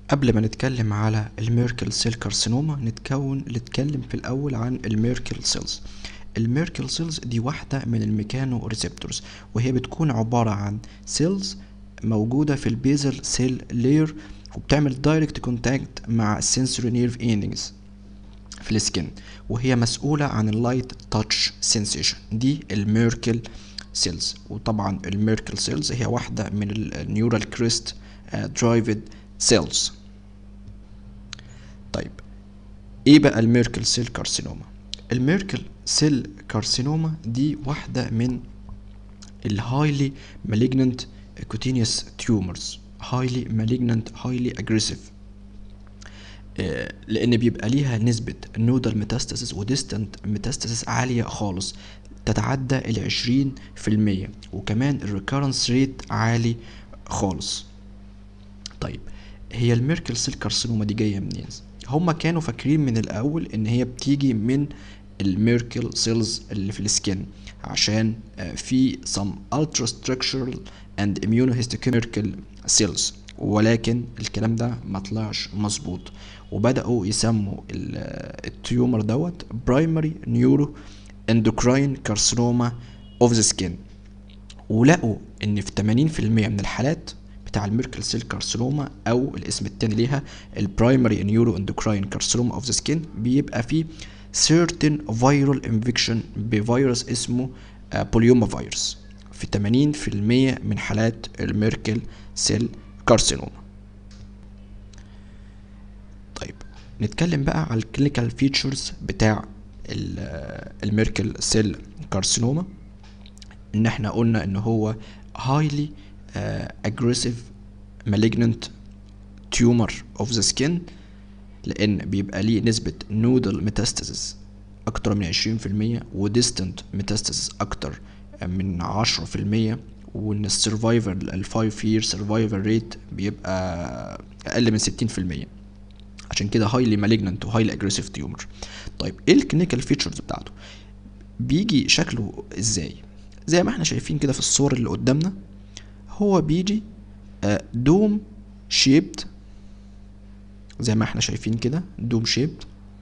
قبل ما نتكلم على الميركل سيل كارسينوما نتكون نتكلم في الأول عن الميركل سيلز الميركل سيلز دي واحدة من الميكانو ريسبتورز وهي بتكون عبارة عن سيلز موجودة في البيزل سيل لير وبتعمل دايركت كونتاكت مع السنسوري نيرف اندنجز في السكن وهي مسؤولة عن اللايت تاتش سensation دي الميركل سيلز وطبعا الميركل سيلز هي واحدة من النيورال كريست درايفد سيلز طيب ايه بقى الميركل سيل كارسينوما الميركل سيل كارسينوما دي واحدة من الهايلي malignant cutaneous tumors highly malignant highly aggressive آه، لان بيبقى ليها نسبة نودال ميتاستاسيس وديستنت ميتاستاسيس عالية خالص تتعدى العشرين في المية وكمان الريكارنس ريت عالي خالص طيب هي الميركل سيل كارسينوما دي جاية منين هما كانوا فاكرين من الاول ان هي بتيجي من الميركل سيلز اللي في السكن عشان آه، في some ultra structural and immunohistochemical cells ولكن الكلام ده ما طلعش مظبوط وبدأوا يسموا ال- التيومر دوت برايمري نيورو اندوكراين كارسينوما اوف ذا سكين ولقوا ان في 80% من الحالات بتاع الميركل سيل كارسينوما او الاسم التاني ليها البرايمري نيورو اندوكراين كارسينوما اوف ذا سكين بيبقى فيه certain viral infection بفيروس اسمه بوليوما فيروس في 80% من حالات الميركل سيل كارسينوما طيب نتكلم بقى على الكلينيكال فيتشرز بتاع ال- الميركل سيل كارسينوما ان احنا قلنا ان هو highly uh, aggressive malignant tumor of the skin لان بيبقى ليه نسبة nodal metastasis اكتر من عشرين في المية وديستنت metastasis اكتر من عشرة في المية وان السرفايفر الفايف يير سرفايفر ريت بيبقى اقل من ستين في المية عشان كده هايلي مالجننت وهايلي اجريسيف تيومر طيب ايه الكلينيكال فيتشرز بتاعته بيجي شكله ازاي زي ما احنا شايفين كده في الصور اللي قدامنا هو بيجي دوم شيبد زي ما احنا شايفين كده دوم شيبد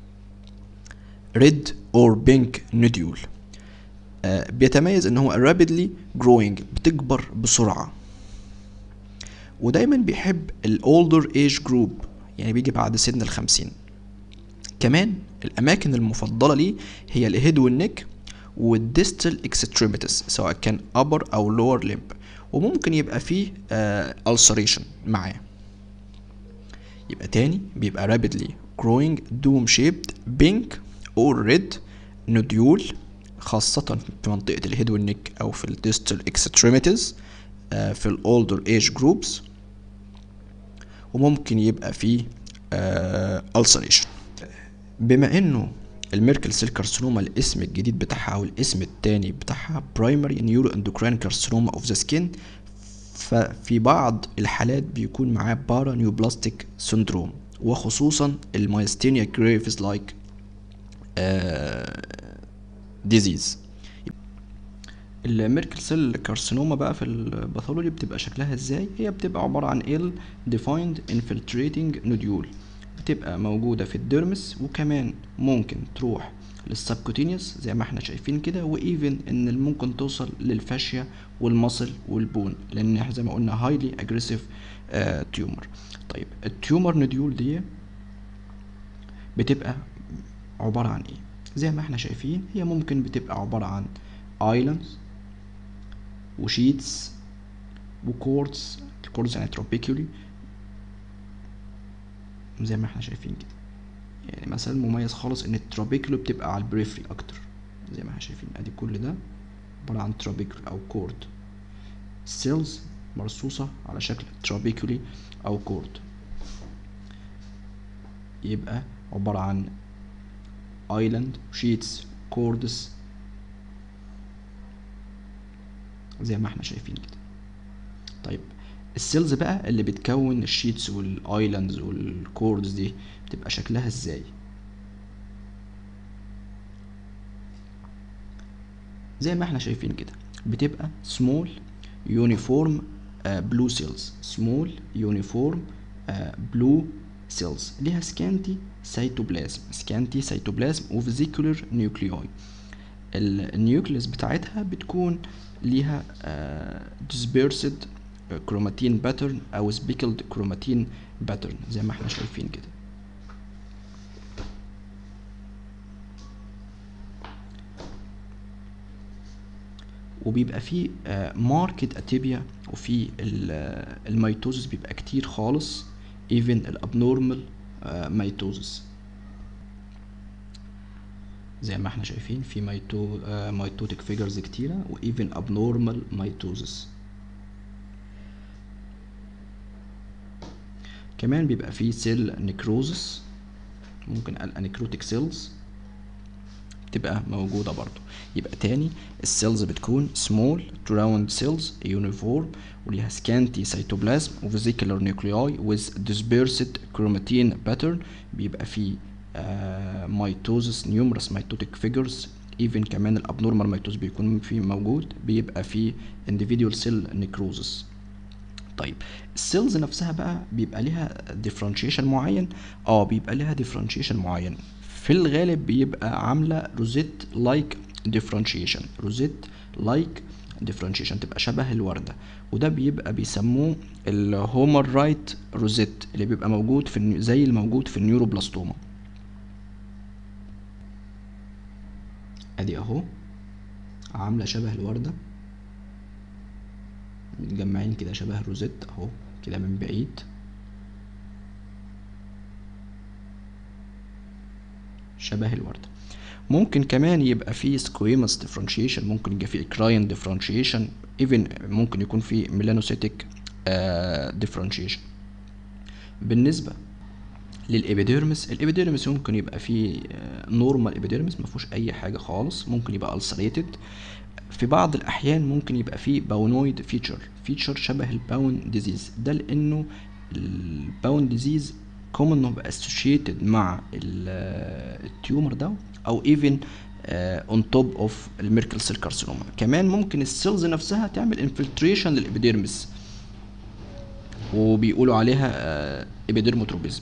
ريد اور بينك نوديول بيتميز ان هو rapidly growing بتكبر بسرعة ودايما بيحب الاولدر ايج جروب يعني بيجي بعد سن الخمسين كمان الاماكن المفضلة ليه هي الهيد والنك والديستال اكستريميتيز سواء كان upper او lower limb وممكن يبقى فيه آه ulceration معاه يبقى تاني بيبقى rapidly growing dome shaped pink or red nodule خاصة في منطقة الهيد والنك أو في الديستال اكستريميتيز آه في الأولدر ايج جروبس وممكن يبقى فيه آه ulceration بما انه الميركل سيل كارسينوما الاسم الجديد بتاعها او الاسم التاني بتاعها برايمري نيورو اندوكراين كارسينوما اوف ذا سكين ففي بعض الحالات بيكون معاه بارا نيوبلاستيك سندروم وخصوصا المايستينيا جريفز لايك ديزيز الميركل سيل كارسينوما بقى في الباثولوجي بتبقى شكلها ازاي هي بتبقى عبارة عن ال defined infiltrating nodule بتبقى موجودة في الديرمس وكمان ممكن تروح للسبكوتينيوس زي ما احنا شايفين كده وايفن ان ممكن توصل للفاشيا والمصل والبون لان احنا زي ما قلنا هايلي اجريسيف تيومر طيب التيومر نوديول دي بتبقى عبارة عن ايه زي ما احنا شايفين هي ممكن بتبقى عبارة عن ايلاندز وشيتس وكوردز الكوردز يعني تروبيكولي زي ما احنا شايفين كده يعني مثلا مميز خالص ان الترابيكولو بتبقى على البريفري اكتر زي ما احنا شايفين ادي كل ده عبارة عن ترابيكولو او كورد سيلز مرصوصة على شكل ترابيكولي او كورد يبقى عبارة عن ايلاند شيتس كوردس زي ما احنا شايفين كده طيب السيلز بقى اللي بتكون الشيتس والايلاندز والكوردز دي بتبقى شكلها ازاي زي ما احنا شايفين كده بتبقى small uniform uh, blue cells small uniform بلو سيلز ليها سكانتي سيتوبلازم سكانتي سيتوبلازم وفيزيكولر نيوكليوي النيوكليس بتاعتها بتكون ليها ديسبيرسد كروماتين باترن او سبيكلد كروماتين باترن زي ما احنا شايفين كده وبيبقى فيه ماركت اتيبيا وفي الميتوزس بيبقى كتير خالص even الابنورمال ميتوزس زي ما احنا شايفين في ميتو ميتوتيك فيجرز كتيرة وايفن ابنورمال ميتوزس كمان بيبقى فيه سيل نيكروزس ممكن الانكروتيك سيلز بتبقى موجودة برضو يبقى تاني السيلز بتكون small to round cells uniform وليها scanty cytoplasm و vesicular nuclei with dispersed chromatin pattern بيبقى فيه uh, mitosis numerous mitotic figures even كمان الابنورمال ميتوز بيكون فيه موجود بيبقى فيه individual cell necrosis طيب السيلز نفسها بقى بيبقى ليها differentiation معين اه بيبقى ليها differentiation معين في الغالب بيبقى عامله روزيت لايك ديفرنشيشن روزيت لايك ديفرنشيشن تبقى شبه الورده وده بيبقى بيسموه الهومر رايت روزيت اللي بيبقى موجود في زي الموجود في النيوروبلاستوما ادي اهو عامله شبه الورده متجمعين كده شبه الروزيت اهو كده من بعيد شبه الوردة ممكن كمان يبقى فيه سكويمس ديفرنشيشن ممكن يبقى فيه كراين ديفرنشيشن ايفن ممكن يكون فيه ميلانوسيتك ديفرنشيشن بالنسبة للإبيديرمس الإبيديرمس ممكن يبقى فيه نورمال إبيديرمس مفيهوش أي حاجة خالص ممكن يبقى ألسريتد في بعض الأحيان ممكن يبقى فيه باونويد فيتشر فيتشر شبه الباون ديزيز ده لأنه الباون ديزيز كومن انه يبقى associated مع التيومر ده او even اون توب اوف الميركل سيل كارسينوما كمان ممكن السيلز نفسها تعمل انفلتريشن للابيديرمس وبيقولوا عليها ابيديرموتروبيزم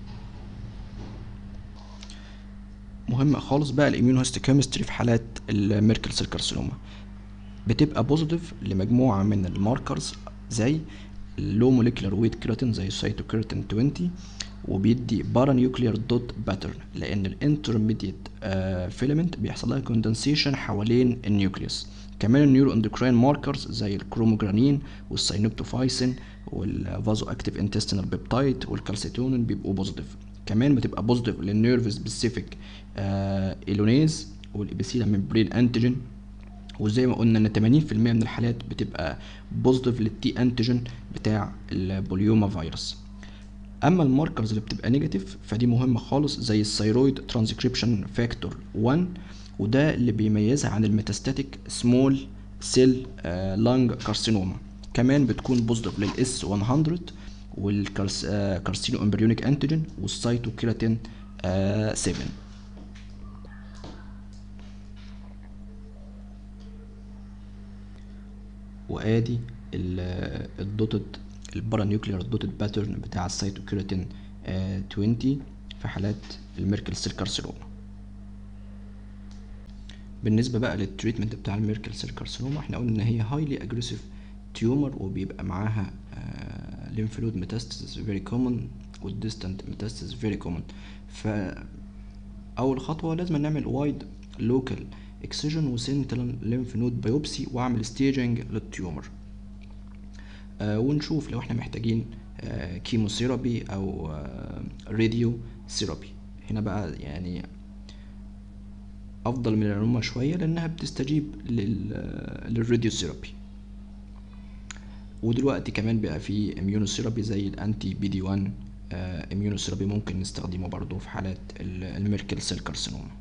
مهم خالص بقى الاميونوهيستوكيمستري في حالات الميركل سيل كارسينوما بتبقى بوزيتيف لمجموعه من الماركرز زي اللو موليكولار ويت كيراتين زي السيتوكيراتين 20 وبيدي بارا نيوكليير دوت باترن لان الانترميديت فيلامنت بيحصل لها كوندنسيشن حوالين النيوكليوس كمان النيورو اندوكراين ماركرز زي الكروموجرانين والساينوبتوفايسين والفازو اكتيف انتستينال بيبتايد والكالسيتونين بيبقوا بوزيتيف كمان بتبقى بوزيتيف للنيرف سبيسيفيك ايلونيز والابيسيلا ممبرين انتيجين وزي ما قلنا ان 80% من الحالات بتبقى بوزيتيف للتي انتيجين بتاع البوليوما فيروس اما الماركرز اللي بتبقى نيجاتيف فدي مهمه خالص زي الثيرويد ترانسكريبشن فاكتور 1 وده اللي بيميزها عن الميتاستاتيك سمول سيل لانج كارسينوما كمان بتكون بوزيتيف للاس 100 والكارسينو امبريونيك انتيجين والسيتوكيراتين 7 وادي الدوتد البارانيوكلير دوتد باترن بتاع السيتوكيراتين 20 في حالات الميركل سيل كارسينوما بالنسبه بقى للتريتمنت بتاع الميركل سيل كارسينوما احنا قلنا ان هي هايلي اجريسيف تيومر وبيبقى معاها ليمفلود ميتاستاسيس فيري كومن والديستانت ميتاستاسيس فيري كومن ف اول خطوه لازم نعمل وايد لوكال اكسجن وسنترال ليمف نود بايوبسي واعمل ستيجنج للتيومر آه ونشوف لو احنا محتاجين آه كيموثيرابي او آه راديو ثيرابي هنا بقى يعني افضل من الانوما شويه لانها بتستجيب للراديو ثيرابي ودلوقتي كمان بقى في اميونوثيرابي زي الانتي بي دي 1 اميونوثيرابي ممكن نستخدمه برضو في حالات الميركل سيل كارسينوما